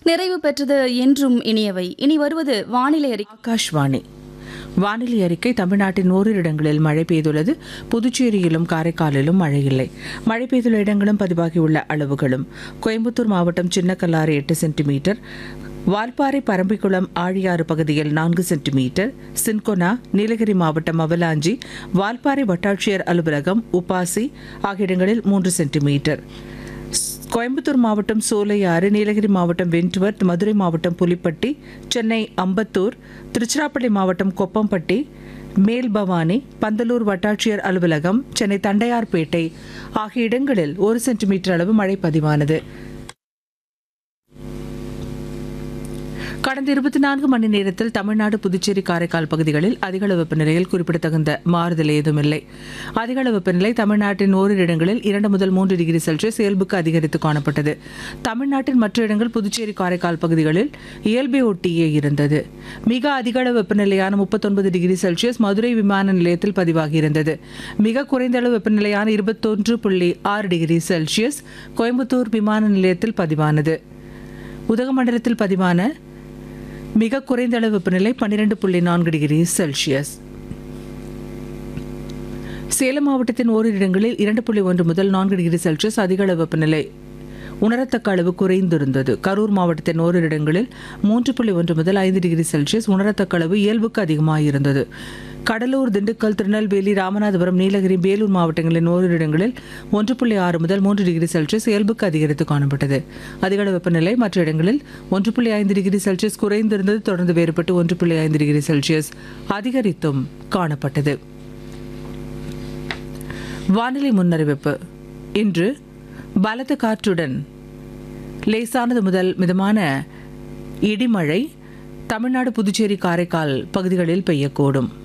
நிறைவு பெற்றது என்றும் இனியவை இனி வருவது வானிலை அறிக்கை ஆகாஷ்வாணி வானிலை அறிக்கை தமிழ்நாட்டின் ஓரிரு இடங்களில் மழை பெய்துள்ளது புதுச்சேரியிலும் காரைக்காலிலும் மழை இல்லை மழை பெய்துள்ள இடங்களும் பதிவாகியுள்ள அளவுகளும் கோயம்புத்தூர் மாவட்டம் சின்னக்கல்லாறு எட்டு சென்டிமீட்டர் வால்பாறை பரம்பிக்குளம் ஆழியாறு பகுதியில் நான்கு சென்டிமீட்டர் சின்கொனா நீலகிரி மாவட்டம் அவலாஞ்சி வால்பாறை வட்டாட்சியர் அலுவலகம் உப்பாசி ஆகிய இடங்களில் மூன்று சென்டிமீட்டர் கோயம்புத்தூர் மாவட்டம் சோலையாறு நீலகிரி மாவட்டம் வென்ட்வர்த் மதுரை மாவட்டம் புலிப்பட்டி சென்னை அம்பத்தூர் திருச்சிராப்பள்ளி மாவட்டம் கொப்பம்பட்டி மேல்பவானி பந்தலூர் வட்டாட்சியர் அலுவலகம் சென்னை தண்டையார்பேட்டை ஆகிய இடங்களில் ஒரு சென்டிமீட்டர் அளவு மழை பதிவானது கடந்த இருபத்தி நான்கு மணி நேரத்தில் தமிழ்நாடு புதுச்சேரி காரைக்கால் பகுதிகளில் அதிகளவு வெப்பநிலையில் குறிப்பிடத்தகுந்த மாறுதல் ஏதுமில்லை அதிகளவு வெப்பநிலை தமிழ்நாட்டின் ஓரிரு இடங்களில் இரண்டு முதல் மூன்று டிகிரி செல்சியஸ் இயல்புக்கு அதிகரித்து காணப்பட்டது தமிழ்நாட்டின் மற்ற இடங்கள் புதுச்சேரி காரைக்கால் பகுதிகளில் இயல்பை ஒட்டியே இருந்தது மிக அதிகளவு வெப்பநிலையான முப்பத்தொன்பது டிகிரி செல்சியஸ் மதுரை விமான நிலையத்தில் பதிவாகியிருந்தது மிக குறைந்த அளவு வெப்பநிலையான இருபத்தொன்று புள்ளி ஆறு டிகிரி செல்சியஸ் கோயம்புத்தூர் விமான நிலையத்தில் பதிவானது உதகமண்டலத்தில் பதிவான மிக குறைந்த அளவு வெப்பநிலை பன்னிரண்டு புள்ளி நான்கு டிகிரி செல்சியஸ் சேலம் மாவட்டத்தின் ஓரிரு இடங்களில் இரண்டு புள்ளி ஒன்று முதல் நான்கு டிகிரி செல்சியஸ் அதிக அளவு வெப்பநிலை உணரத்தக்க அளவு குறைந்திருந்தது கரூர் மாவட்டத்தின் ஓரிரு இடங்களில் மூன்று புள்ளி ஒன்று முதல் ஐந்து டிகிரி செல்சியஸ் உணரத்தக்க அளவு இயல்புக்கு அதிகமாக இருந்தது கடலூர் திண்டுக்கல் திருநெல்வேலி ராமநாதபுரம் நீலகிரி வேலூர் மாவட்டங்களின் ஓரிரு இடங்களில் ஒன்று புள்ளி ஆறு முதல் மூன்று டிகிரி செல்சியஸ் இயல்புக்கு அதிகரித்து காணப்பட்டது அதிகளவு வெப்பநிலை மற்ற இடங்களில் ஒன்று புள்ளி ஐந்து டிகிரி செல்சியஸ் குறைந்திருந்தது தொடர்ந்து வேறுபட்டு ஒன்று புள்ளி ஐந்து டிகிரி செல்சியஸ் அதிகரித்தும் காணப்பட்டது வானிலை முன்னறிவிப்பு இன்று பலத்த காற்றுடன் லேசானது முதல் மிதமான இடிமழை தமிழ்நாடு புதுச்சேரி காரைக்கால் பகுதிகளில் பெய்யக்கூடும்